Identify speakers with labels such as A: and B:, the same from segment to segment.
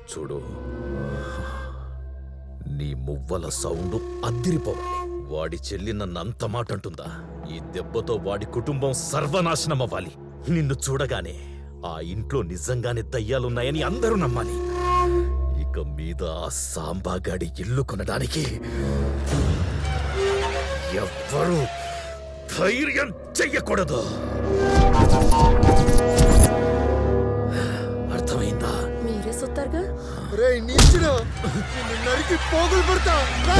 A: చూడు నీ మువ్వల సౌండ్ అద్దిరిపోవాలి వాడి చెల్లి నన్ను అంత మాట అంటుందా ఈ దెబ్బతో వాడి కుటుంబం సర్వనాశనం అవ్వాలి నిన్ను చూడగానే ఆ ఇంట్లో నిజంగానే దయ్యాలున్నాయని అందరూ నమ్మాలి ఇక మీద ఆ సాంబాగాడి ఇల్లు కొనడానికి ఎవ్వరూ ధైర్యం చెయ్యకూడదు అర్థమైందా
B: మీరే సుత్తారుగా
C: రే నీచుడు నిన్ను నరికి పోగులు పెడతా రా!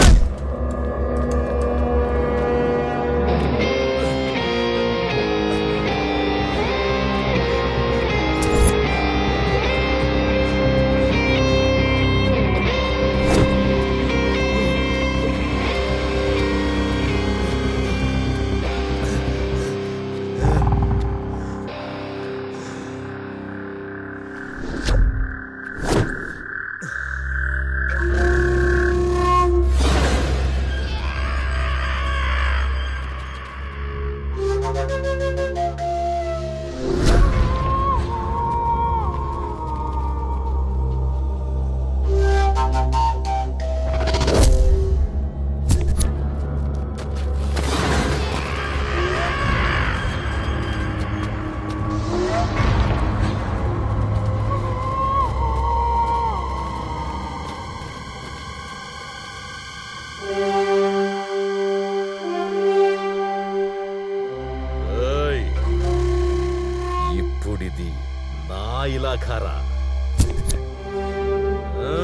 A: ఏయ్! ఇప్పుడిది నా ఇలాఖారా ఆ?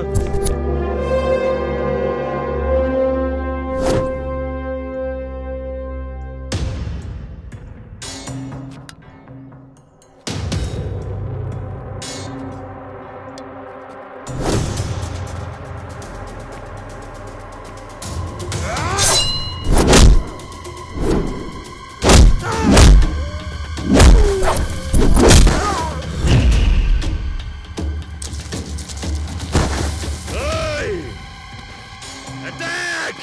A: ఏయ్! Attack!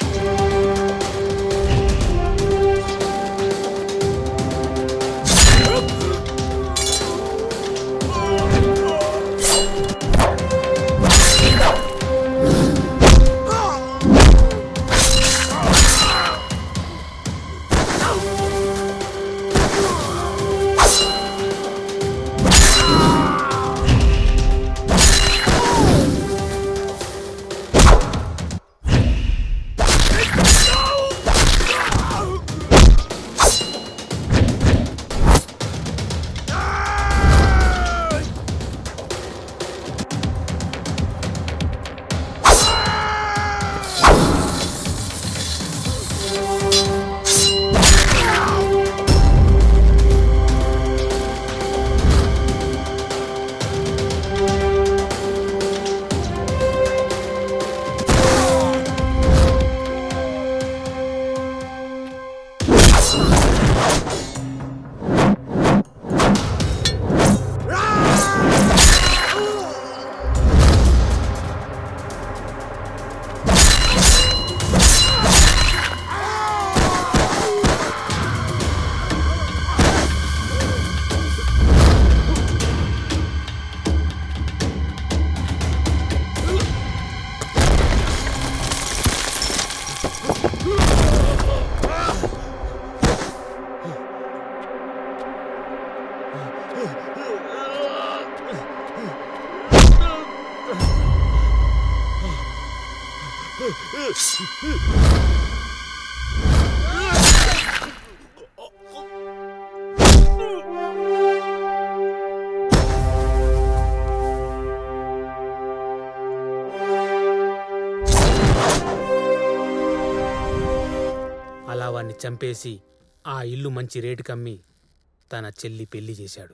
D: అలా వాణ్ణి చంపేసి ఆ ఇల్లు మంచి రేటుకి అమ్మి తన చెల్లి పెళ్లి చేశాడు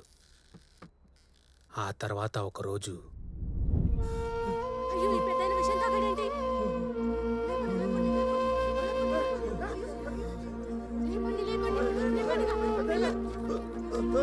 D: ఆ తర్వాత ఒకరోజు
B: అయ్యో ఈ పెద్దాయన విషయం తాగాడేంటి లేపండి, లేపండి, లేపండి.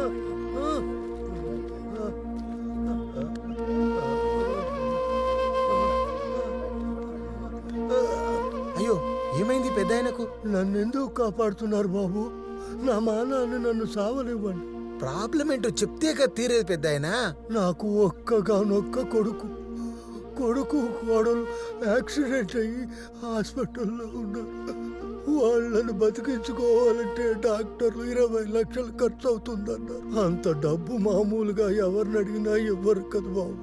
C: అయ్యో ఏమైంది పెద్ద ఆయనకు నన్ను ఎందుకు కాపాడుతున్నారు బాబు నా మానాన్ని నన్ను సావనివ్వండి
E: ప్రాబ్లం ఏంటో చెప్తే కదా తీరేది పెద్ద ఆయన
C: నాకు ఒక్కగానొక్క కొడుకు కొడుకు కోడలు యాక్సిడెంట్ అయ్యి హాస్పిటల్లో ఉన్నారు వాళ్ళని బతికించుకోవాలంటే డాక్టర్లు ఇరవై లక్షలు ఖర్చు అవుతుందన్నారు అంత డబ్బు మామూలుగా ఎవరిని అడిగినా ఇవ్వరు కదా బాబు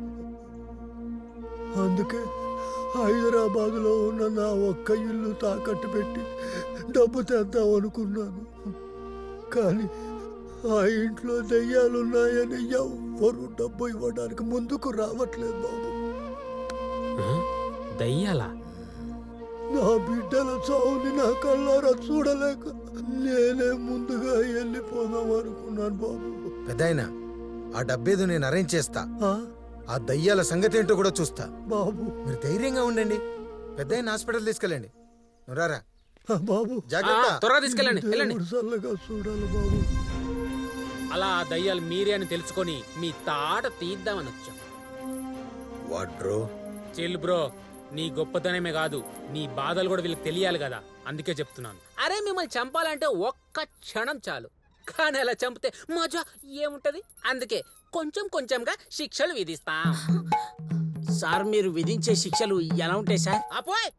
C: అందుకే హైదరాబాదులో ఉన్న నా ఒక్క ఇల్లు తాకట్టు పెట్టి డబ్బు తెద్దాం అనుకున్నాను కానీ ఆ ఇంట్లో దెయ్యాలున్నాయని ఎవ్వరూ డబ్బు ఇవ్వడానికి ముందుకు రావట్లేదు బాబు
D: ఆ? దయ్యాలా
C: నా బిడ్డల చావుని నా కళ్ళారా చూడలేక నేనే ముందుగా వెళ్ళిపోదాం అనుకున్నాను బాబు
E: పెద్దాయన ఆ డబ్బేదో నేను అరేంజ్ చేస్తా
C: ఆ,
E: ఆ దయ్యాల సంగతి ఏంటో కూడా చూస్తా
C: బాబు
E: మీరు ధైర్యంగా ఉండండి పెద్దాయన హాస్పిటల్ తీసుకెళ్ళండి నువ్వు
C: ఆ, బాబు
D: ఆ,
E: జాగ్రత్త
D: త్వరగా తీసుకెళ్ళండి వెళ్ళండి
C: దేవుడు చల్లగా చూడాలి బాబు
D: అలా ఆ దయ్యాలు మీరే అని తెలుసుకొని మీ తాట తీద్దామని వచ్చాం
E: వాడ్రో
D: చిల్ బ్రో నీ గొప్పతనమే కాదు నీ బాధలు కూడా వీళ్ళకి తెలియాలి కదా అందుకే చెప్తున్నాను అరే మిమ్మల్ని చంపాలంటే ఒక్క క్షణం చాలు కానీ అలా చంపితే మజా ఏముంటది అందుకే కొంచెం కొంచెంగా శిక్షలు విధిస్తాం
F: సార్ మీరు విధించే శిక్షలు ఎలా ఉంటాయి సార్
D: అపోయ్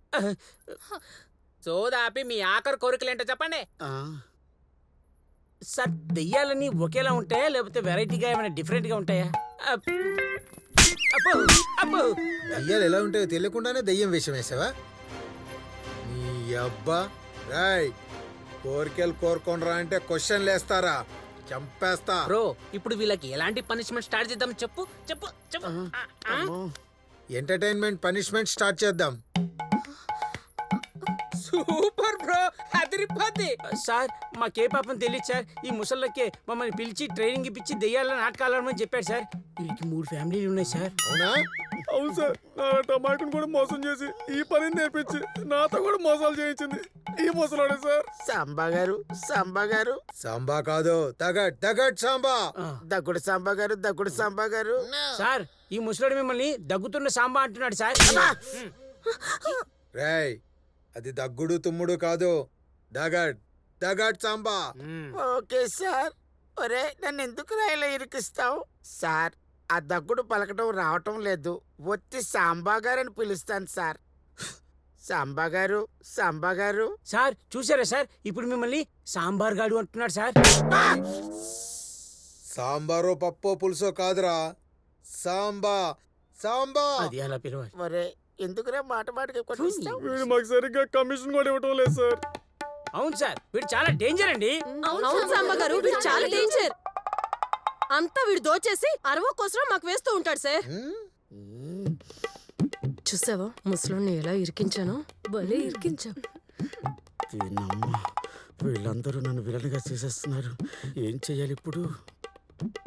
D: సోదాపి మీ ఆఖరి కోరికలేంటో చెప్పండి
F: ఆ. సార్ దెయ్యాలన్నీ ఒకేలా ఉంటాయా లేకపోతే వెరైటీగా ఏమైనా డిఫరెంట్గా ఉంటాయా అప్. అబ్బో, అబ్బో.
E: దయ్యాలు ఎలా ఉంటాయో తెలియకుండానే దయ్యం వేషం వేసావా నీ అబ్బా రాయ్ కోరికలు కోరుకోనరా అంటే క్వశ్చన్లు వేస్తారా చంపేస్తా
D: బ్రో ఇప్పుడు వీళ్ళకి ఎలాంటి పనిష్మెంట్ స్టార్ట్ చేద్దాం చెప్పు చెప్పు చెప్పు ఆ, ఆ?
F: అమ్మో.
E: ఎంటర్టైన్మెంట్ పనిష్మెంట్ స్టార్ట్ చేద్దాం
D: సూపర్ బ్రో అదిరిపోద్ది
F: సార్ మాకే పాపం తెలియదు సార్ ఈ ముసళ్ళకే మమ్మల్ని పిలిచి ట్రైనింగ్ ఇప్పించి దెయ్యాల నాటకాలు ఆడమని చెప్పాడు సార్ వీరికి మూడు ఫ్యామిలీలు ఉన్నాయి సార్
E: అవునా
G: అవును సార్ నా టమాటోని కూడా మోసం చేసి ఈ పనిని నేర్పించి నాతో కూడా మోసాలు చేయించింది ఈ ముసలాడే సార్
F: సాంబా గారు సాంబా గారు
E: సాంబా కాదు తగట్ తగట్ సాంబా
F: దగ్గుడు సాంబా గారు దగ్గుడు సాంబా గారు సార్ ఈ ముసలాడు మిమ్మల్ని దగ్గుతున్న సాంబా అంటున్నాడు సార్
E: రేయ్ అది దగ్గుడు తుమ్ముడు కాదు దగట్ దగట్ సాంబా
D: మ్మ్.
F: ఓకే సార్ ఒరే నన్ను ఎందుకు రాయిలో ఇరికిస్తావు సార్ ఆ దగ్గుడు పలకటం రావటం లేదు ఒత్తి సాంబా గారు అని పిలుస్తాను సార్ సాంబా గారు సాంబా గారు సార్ చూసారా సార్ ఇప్పుడు మిమ్మల్ని సాంబార్ గాడు అంటున్నాడు సార్
E: సాంబారో పప్పో పులుసో కాదురా సాంబా సాంబా
F: అది అలా పిలవాలి ఒరే ఎందుకురా మాట మాటకి కొట్టిస్తావు
G: వీడు మాకు సరిగ్గా కమిషన్ కూడా ఇవ్వటం లేదు సార్
F: అవును సార్ వీడు చాలా డేంజర్ అండి
B: అవును సాంబ గారు వీడు చాలా డేంజర్ అంతా వీడు దోచేసి అరవ కోసం మాకు వేస్తూ ఉంటాడు సార్
E: హ్మ్?
B: చూసావా ముసలోని ఎలా ఇరికించాను భలే ఇరికించా
F: వీళ్ళందరూ నన్ను విలన్గా చేసేస్తున్నారు ఏం చెయ్యాలి ఇప్పుడు